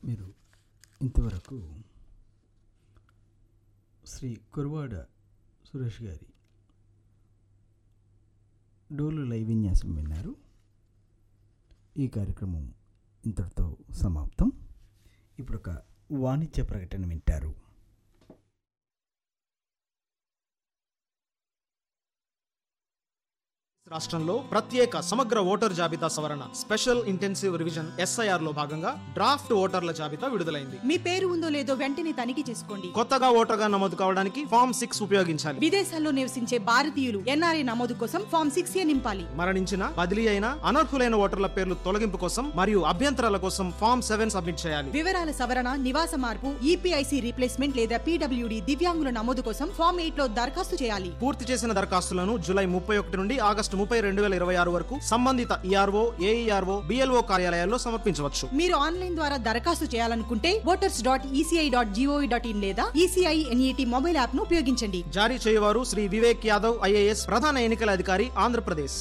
మీరు ఇంతవరకు శ్రీ కురవాడ సురేష్ గారి డోలు లైవ్ విన్యాసం విన్నారు ఈ కార్యక్రమం ఇంతటితో సమాప్తం ఇప్పుడు ఒక వాణిజ్య ప్రకటన వింటారు రాష్ట్రంలో ప్రత్యేక సమగ్ర ఓటర్ జాబితా సవరణ స్పెషల్ ఇంటెన్సివ్ రివిజన్ ఎస్ఐఆర్ లో భాగంగా డ్రాఫ్ట్ ఓటర్ల జాబితా విడుదలైంది మీ పేరు ఉందో లేదో వెంటనే తనిఖీ చేసుకోండి కొత్తగా ఓటర్గా నమోదు కావడానికి ఫామ్ సిక్స్ ఉపయోగించాలి విదేశాల్లో నివసించే భారతీయులు ఎన్ఆర్ఐ నమోదు కోసం ఫామ్ సిక్స్ ఏ నింపాలి మరణించిన బదిలీ అయిన అనర్హులైన ఓటర్ల పేర్లు తొలగింపు కోసం మరియు అభ్యంతరాల కోసం ఫామ్ సెవెన్ సబ్మిట్ చేయాలి వివరాల సవరణ నివాస మార్పు ఈపీఐసి రీప్లేస్మెంట్ లేదా పీడబ్ల్యూడి దివ్యాంగుల నమోదు కోసం ఫామ్ ఎయిట్ లో దరఖాస్తు చేయాలి పూర్తి చేసిన దరఖాస్తులను జూలై ముప్పై ఒకటి నుండి ఆగస్టు ముప్పై రెండు వేల ఇరవై ఆరు వరకు సంబంధిత ఈఆర్ఓ ఏఈఆర్ఓ బిఎల్ఓ కార్యాలయాల్లో సమర్పించవచ్చు మీరు ఆన్లైన్ ద్వారా దరఖాస్తు చేయాలనుకుంటే voters dot ECI dot GOV dot in లేదా ఈసీఐ ఎన్ఈటి మొబైల్ యాప్ ను ఉపయోగించండి జారీ చేయవారు శ్రీ వివేక్ యాదవ్ ఐఏఎస్ ప్రధాన ఎన్నికల అధికారి ఆంధ్రప్రదేశ్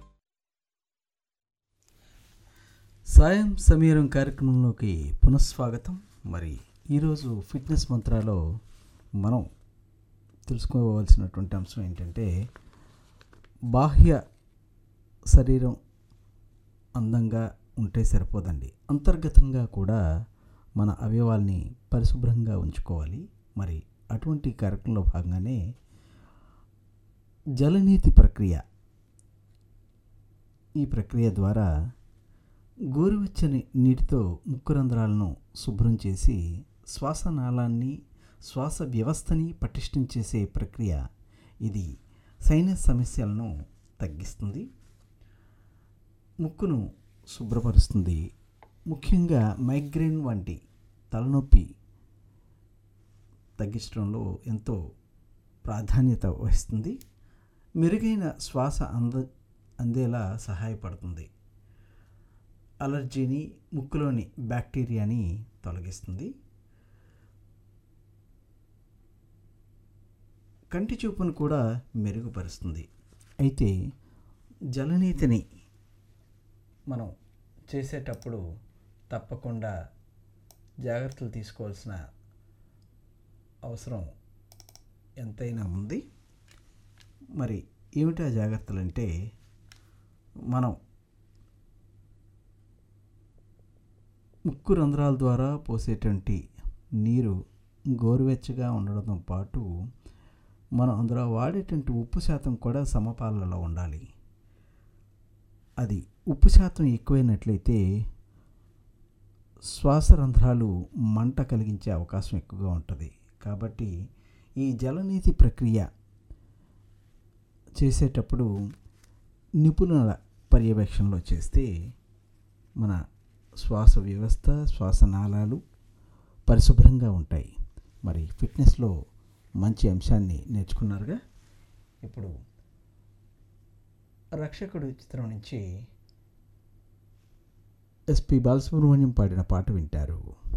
సాయం సమీరం కార్యక్రమంలోకి పునఃస్వాగతం మరి ఈరోజు ఫిట్నెస్ మంత్రాలో మనం తెలుసుకోవాల్సినటువంటి అంశం ఏంటంటే బాహ్య శరీరం అందంగా ఉంటే సరిపోదండి అంతర్గతంగా కూడా మన అవయవాల్ని పరిశుభ్రంగా ఉంచుకోవాలి మరి అటువంటి కార్యక్రమంలో భాగంగానే జలనీతి ప్రక్రియ ఈ ప్రక్రియ ద్వారా గోరువెచ్చని నీటితో ముక్కు రంధ్రాలను శుభ్రం చేసి శ్వాసనాళాన్ని శ్వాస వ్యవస్థని పటిష్టం చేసే ప్రక్రియ ఇది సైనస్ సమస్యలను తగ్గిస్తుంది ముక్కును శుభ్రపరుస్తుంది ముఖ్యంగా మైగ్రేన్ వంటి తలనొప్పి తగ్గించడంలో ఎంతో ప్రాధాన్యత వహిస్తుంది మెరుగైన శ్వాస అంద అందేలా సహాయపడుతుంది అలర్జీని ముక్కులోని బ్యాక్టీరియాని తొలగిస్తుంది కంటి చూపును కూడా మెరుగుపరుస్తుంది అయితే జలనీతిని మనం చేసేటప్పుడు తప్పకుండా జాగ్రత్తలు తీసుకోవాల్సిన అవసరం ఎంతైనా ఉంది మరి ఏమిటా జాగ్రత్తలు అంటే మనం ముక్కు రంధ్రాల ద్వారా పోసేటువంటి నీరు గోరువెచ్చగా ఉండడంతో పాటు మనం అందులో వాడేటువంటి ఉప్పు శాతం కూడా సమపాలలో ఉండాలి అది ఉప్పు శాతం ఎక్కువైనట్లయితే శ్వాస రంధ్రాలు మంట కలిగించే అవకాశం ఎక్కువగా ఉంటుంది కాబట్టి ఈ జలనీతి ప్రక్రియ చేసేటప్పుడు నిపుణుల పర్యవేక్షణలో చేస్తే మన శ్వాస వ్యవస్థ శ్వాసనాళాలు పరిశుభ్రంగా ఉంటాయి మరి ఫిట్నెస్లో మంచి అంశాన్ని నేర్చుకున్నారుగా ఇప్పుడు రక్షకుడు చిత్రం నుంచి ఎస్పి బాలసుబ్రహ్మణ్యం పాడిన పాట వింటారు